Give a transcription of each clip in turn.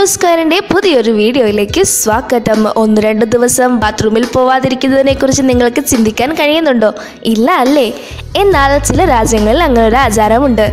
blue സ്ക്വയറിന്റെ പുതിയൊരു വീഡിയോയിലേക്ക് സ്വാഗതം ഒന്ന് രണ്ട് ദിവസം ബാത്റൂമിൽ പോവാതിരിക്കുന്നതിനെ കുറിച്ച് നിങ്ങൾക്ക് ചിന്തിക്കാൻ കഴിയുന്നുണ്ടോ ഇല്ല അല്ലേ എന്നാൽ ചില രാജ്യങ്ങളിൽ അങ്ങനെ ഒരു ആചാരമുണ്ട്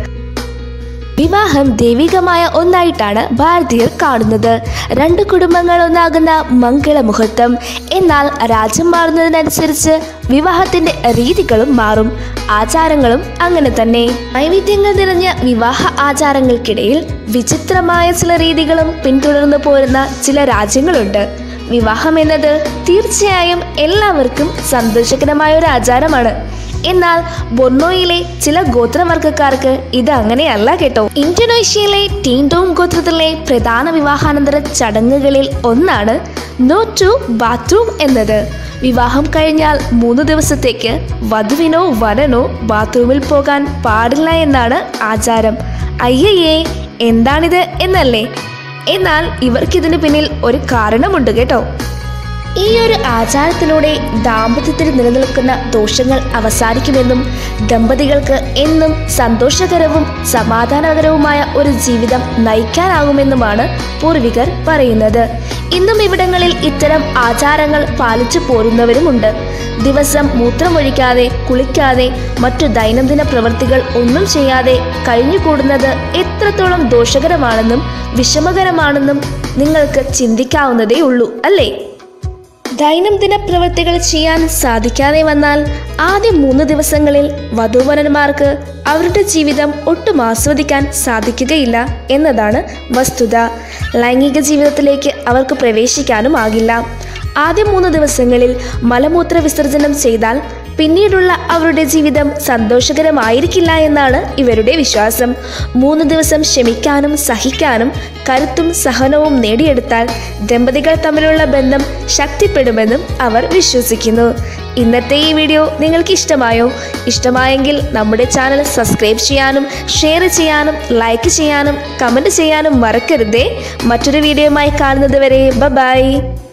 വിവാഹം ദൈവികമായ ഒന്നായിട്ടാണ് ഭാരതീയർ കാണുന്നത് രണ്ട് കുടുംബങ്ങൾ ഒന്നാകുന്ന മംഗളമുഹൂർത്തം എന്നാൽ രാജ്യം മാറുന്നതിനനുസരിച്ച് വിവാഹത്തിന്റെ രീതികളും മാറും ആചാരങ്ങളും അങ്ങനെ തന്നെ വൈവിധ്യങ്ങൾ നിറഞ്ഞ വിവാഹ ആചാരങ്ങൾക്കിടയിൽ വിചിത്രമായ ചില രീതികളും പിന്തുടർന്നു പോരുന്ന ചില രാജ്യങ്ങളുണ്ട് വിവാഹം എന്നത് തീർച്ചയായും എല്ലാവർക്കും സന്തോഷകരമായ ഒരു ആചാരമാണ് എന്നാൽ ബൊർണോയിലെ ചില ഗോത്രവർഗക്കാർക്ക് ഇത് അങ്ങനെയല്ല കേട്ടോ ഇന്തോനേഷ്യയിലെ ടീൻഡോം ഗോത്രത്തിലെ പ്രധാന വിവാഹാനന്തര ചടങ്ങുകളിൽ ഒന്നാണ് നോ ടു ബാത്റൂം എന്നത് വിവാഹം കഴിഞ്ഞാൽ മൂന്ന് ദിവസത്തേക്ക് വധുവിനോ വരനോ ബാത്റൂമിൽ പോകാൻ പാടില്ല എന്നാണ് ആചാരം അയ്യയ്യേ എന്താണിത് എന്നല്ലേ എന്നാൽ ഇവർക്കിതിന് പിന്നിൽ ഒരു കാരണമുണ്ട് കേട്ടോ ഈ ഒരു ആചാരത്തിലൂടെ ദാമ്പത്യത്തിൽ നിലനിൽക്കുന്ന ദോഷങ്ങൾ അവസാനിക്കുമെന്നും ദമ്പതികൾക്ക് എന്നും സന്തോഷകരവും സമാധാനകരവുമായ ഒരു ജീവിതം നയിക്കാനാകുമെന്നുമാണ് പൂർവികർ പറയുന്നത് ഇന്നും ഇവിടങ്ങളിൽ ഇത്തരം ആചാരങ്ങൾ പാലിച്ചു പോരുന്നവരുമുണ്ട് ദിവസം മൂത്രമൊഴിക്കാതെ കുളിക്കാതെ മറ്റു ദൈനംദിന പ്രവൃത്തികൾ ഒന്നും ചെയ്യാതെ കഴിഞ്ഞുകൂടുന്നത് എത്രത്തോളം ദോഷകരമാണെന്നും വിഷമകരമാണെന്നും നിങ്ങൾക്ക് ചിന്തിക്കാവുന്നതേ ഉള്ളൂ അല്ലേ ദൈനംദിന പ്രവൃത്തികൾ ചെയ്യാൻ സാധിക്കാതെ വന്നാൽ ആദ്യ മൂന്ന് ദിവസങ്ങളിൽ വധൂവരന്മാർക്ക് അവരുടെ ജീവിതം ഒട്ടും ആസ്വദിക്കാൻ സാധിക്കുകയില്ല എന്നതാണ് വസ്തുത ലൈംഗിക ജീവിതത്തിലേക്ക് അവർക്ക് പ്രവേശിക്കാനും ആകില്ല ആദ്യ മൂന്ന് ദിവസങ്ങളിൽ മലമൂത്ര വിസർജനം ചെയ്താൽ പിന്നീടുള്ള അവരുടെ ജീവിതം സന്തോഷകരമായിരിക്കില്ല എന്നാണ് ഇവരുടെ വിശ്വാസം മൂന്ന് ദിവസം ക്ഷമിക്കാനും സഹിക്കാനും കരുത്തും സഹനവും നേടിയെടുത്താൽ ദമ്പതികൾ തമ്മിലുള്ള ബന്ധം ശക്തിപ്പെടുമെന്നും അവർ വിശ്വസിക്കുന്നു ഇന്നത്തെ ഈ വീഡിയോ നിങ്ങൾക്ക് ഇഷ്ടമായോ ഇഷ്ടമായെങ്കിൽ നമ്മുടെ ചാനൽ സബ്സ്ക്രൈബ് ചെയ്യാനും ഷെയർ ചെയ്യാനും ലൈക്ക് ചെയ്യാനും കമൻറ്റ് ചെയ്യാനും മറക്കരുതേ മറ്റൊരു വീഡിയോയുമായി കാണുന്നത് വരെ ബ ബൈ